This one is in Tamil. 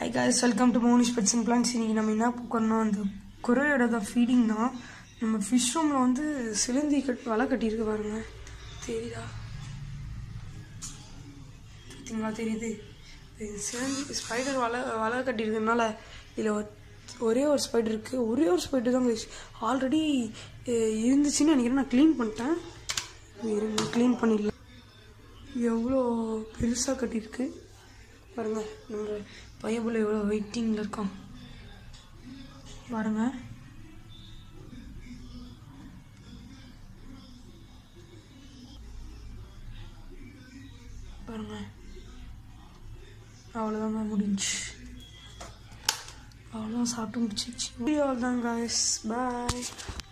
high guys welcome to Monish pets and plans இன்னைக்கு நம்ம என்ன பண்ணோம் அந்த குறையோட தான் ஃபீடிங் தான் நம்ம ஃபிஷ் ரூமில் வந்து சிலந்தி கட் வலை கட்டியிருக்கு பாருங்க தெரியுதா பார்த்தீங்களா தெரியுது இது சிலந்தி ஸ்பைடர் வலை வலை கட்டியிருக்கனால இதில் ஒரே ஒரு ஸ்பைடர் இருக்குது ஒரே ஒரு ஸ்பைடர் தான் ஆல்ரெடி இருந்துச்சுன்னு நினைக்கிறேன் நான் க்ளீன் பண்ணிட்டேன் இருங்க க்ளீன் பண்ணிடலாம் எவ்வளோ பெருசாக கட்டியிருக்கு பாருங்க நம்ம பையபுள்ள எவ்வளோ வெயிட்டிங்கில் இருக்கான் பாருங்க பாருங்க அவ்வளோதாங்க முடிஞ்சு அவ்வளோதான் சாப்பிட்டு முடிச்சிச்சு அவ்வளோதான் காய்ஸ் பாய்